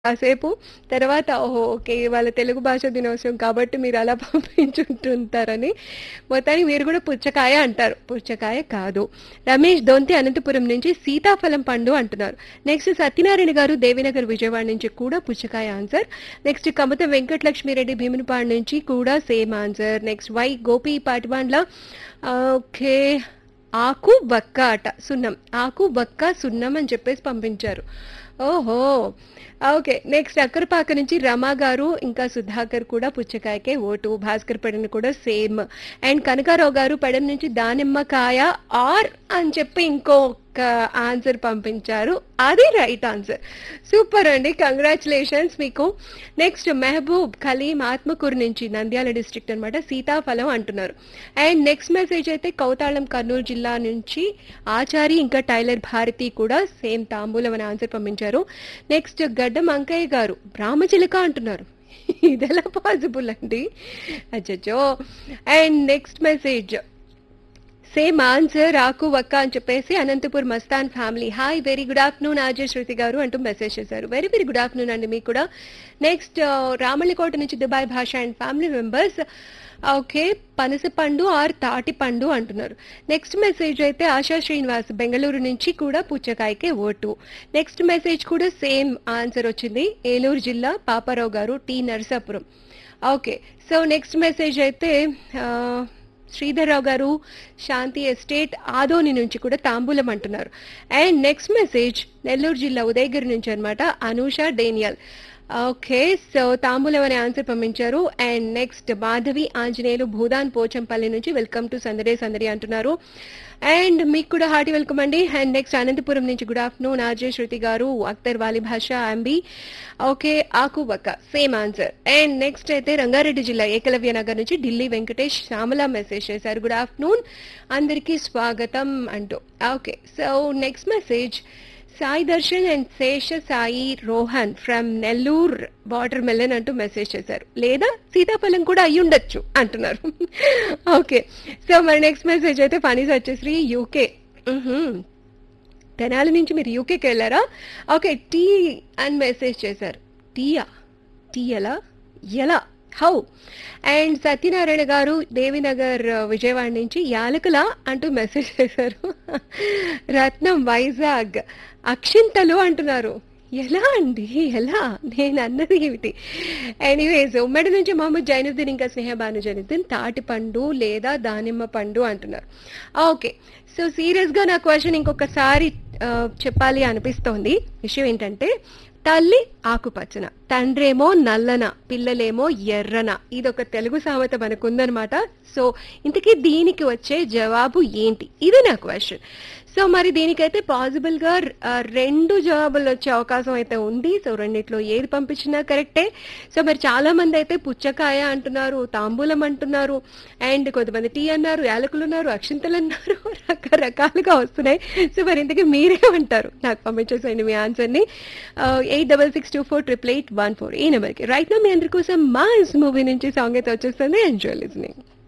కాసేపు తర్వాత ఓహో! ఓకే. ఇవాళ తెలుగు భాష దినోత్సవం కాబట్టి మీరు అలా పంపించుంటుంటారని. మొత్తానికి మీరు కూడా పుచ్చకాయ అంటారు. పుచ్చకాయ కాదు. రమేష్ దొంతి అనంతపురం నుంచి సీతాఫలం పండు అంటున్నారు. నెక్స్ట్ సత్యనారాయణ గారు దేవినగర్ విజయవాడ నుంచి కూడా పుచ్చకాయ ఆన్సర్. నెక్స్ట్ కమత వెంకటలక్ష్మిరెడ్డి భీమునిపాడు నుంచి కూడా same answer. Next Y Gopi Patibandla okay. ఆకు బక్క అట సున్నం. ఆకు బక్క సున్నం అని చెప్పేసి పంపించారు. ఓహో! ఓకే. నెక్స్ట్ అక్కరపాక నుంచి రమ గారు ఇంకా సుధాకర్ కూడా పుచ్చకాయకే ఓటు. భాస్కర్ పెడన కూడా సేమ్. అండ్ కనకారావు గారు పెడన నుంచి దానిమ్మకాయ ఆర్ అని చెప్పి ఇంకొక ఆన్సర్ పంపించారు. అది రైట్ ఆన్సర్. సూపర్ అండి. కంగ్రాచులేషన్స్ మీకు. నెక్స్ట్ మెహబూబ్ ఖలీం ఆత్మకూరు నుంచి నంద్యాల డిస్ట్రిక్ట్ అన్నమాట. సీతాఫలం అంటున్నారు. అండ్ నెక్స్ట్ మెసేజ్ అయితే కౌతాళం కర్నూలు జిల్లా నుంచి ఆచారి ఇంకా టైలర్ భారతి కూడా సేమ్ తాంబూలం అని ఆన్సర్ పంపించారు. నెక్స్ట్ గడ్డం అంకయ్య గారు రామచిలక అంటున్నారు. ఇదెలా పాసిబుల్ అండి? అచ్చచ్చో! And next message same answer ఆకు వక్క అని చెప్పేసి Anantapur Mastan family hi very good afternoon RJ Shruti గారు అంటూ మెసేజ్ చేశారు వెరీ వెరీ గుడ్ ఆఫ్టర్నూన్ అండి మీకు కూడా నెక్స్ట్ రామళ్ళకోట నుంచి దుబాయ్ భాష అండ్ ఫ్యామిలీ మెంబర్స్ ఓకే పనస పండు ఆర్ తాటి పండు అంటున్నారు నెక్స్ట్ మెసేజ్ అయితే ఆశా శ్రీనివాస్ బెంగళూరు నుంచి కూడా పుచ్చకాయకే ఓటు నెక్స్ట్ మెసేజ్ కూడా సేమ్ ఆన్సర్ వచ్చింది ఏలూరు జిల్లా పాపారావు గారు T Narasapuram okay so next message అయితే ఆ, శ్రీధర్రావు గారు శాంతి ఎస్టేట్ ఆదోని నుంచి కూడా తాంబూలం అంటున్నారు అండ్ నెక్స్ట్ మెసేజ్ నెల్లూరు జిల్లా ఉదయగిరి నుంచి అన్నమాట అనూష డేనియల్ ఓకే సో తాంబూలం అనే ఆన్సర్ పంపించారు అండ్ నెక్స్ట్ మాధవి ఆంజనేయులు భూదాన్ పోచంపల్లి నుంచి వెల్కమ్ టు సందడే సందడి అంటున్నారు అండ్ మీకు కూడా హార్టీ వెల్కమ్ అండి అండ్ నెక్స్ట్ అనంతపురం నుంచి గుడ్ ఆఫ్టర్నూన్ ఆర్జే శృతి గారు అఖ్తర్ వాలి భాష అంబి ఓకే ఆకు బక్క సేమ్ ఆన్సర్ అండ్ నెక్స్ట్ అయితే రంగారెడ్డి జిల్లా ఏకలవ్య నగర్ నుంచి ఢిల్లీ వెంకటేష్ శ్యామల మెసేజ్ చేశారు గుడ్ ఆఫ్టర్నూన్ అందరికీ స్వాగతం అంటూ okay so next message Sai Darshan and Sesha Sai Rohan from Nellore watermelon అంటూ మెసేజ్ చేశారు లేదా సీతాఫలం కూడా అయి ఉండొచ్చు అంటున్నారు ఓకే సో మరి నెక్స్ట్ మెసేజ్ అయితే ఫనీస్ వచ్చేసి యూకే తెనాలి నుంచి మీరు యూకేకి వెళ్ళారా ఓకే టీ అని మెసేజ్ చేశారు టీయా టీ ఎలా ఎలా హౌ అండ్ సత్యనారాయణ గారు దేవినగర్ విజయవాడ నుంచి యాలకుల అంటూ మెసేజ్ చేశారు రత్నం వైజాగ్ అక్షింతలు అంటున్నారు ఎలా అండి ఎలా నేను అన్నది ఏమిటి ఎనీవేస్ ఉమ్మడి నుంచి మహమ్మద్ జైనుద్దీన్ ఇంకా స్నేహబాను జైనుద్దీన్ తాటి పండు లేదా దానిమ్మ పండు అంటున్నారు ఓకే సో సీరియస్గా నా క్వశ్చన్ ఇంకొకసారి ఆ, చెప్పాలి అనిపిస్తోంది విషయం ఏంటంటే తల్లి ఆకుపచ్చన తండ్రేమో నల్లన పిల్లలేమో ఎర్రన ఇది ఒక తెలుగు సామెత మనకుందనమాట సో ఇంతకీ దీనికి వచ్చే జవాబు ఏంటి ఇది నా క్వశ్చన్ సో మరి దీనికైతే పాసిబుల్ గా ఆ, రెండు జవాబులు వచ్చే అవకాశం అయితే ఉంది సో రెండిట్లో ఏది పంపించినా కరెక్టే సో మరి చాలా మంది అయితే పుచ్చకాయ అంటున్నారు తాంబూలం అంటున్నారు అండ్ కొంతమంది టీ అన్నారు యాలకులు ఉన్నారు అక్షింతలు అన్నారు రకరకాలుగా వస్తున్నాయి సో మరి ఇంతకీ మీరేమంటారు నాకు పంపించేసేయండి మీ ఆన్సర్ని eight double six two four triple eight one four ఈ నెంబర్కి రైట్ నా మీ అందరి కోసం మా మూవీ నుంచి సాంగ్ అయితే వచ్చేస్తుంది ఎంజాయ్ లిజనింగ్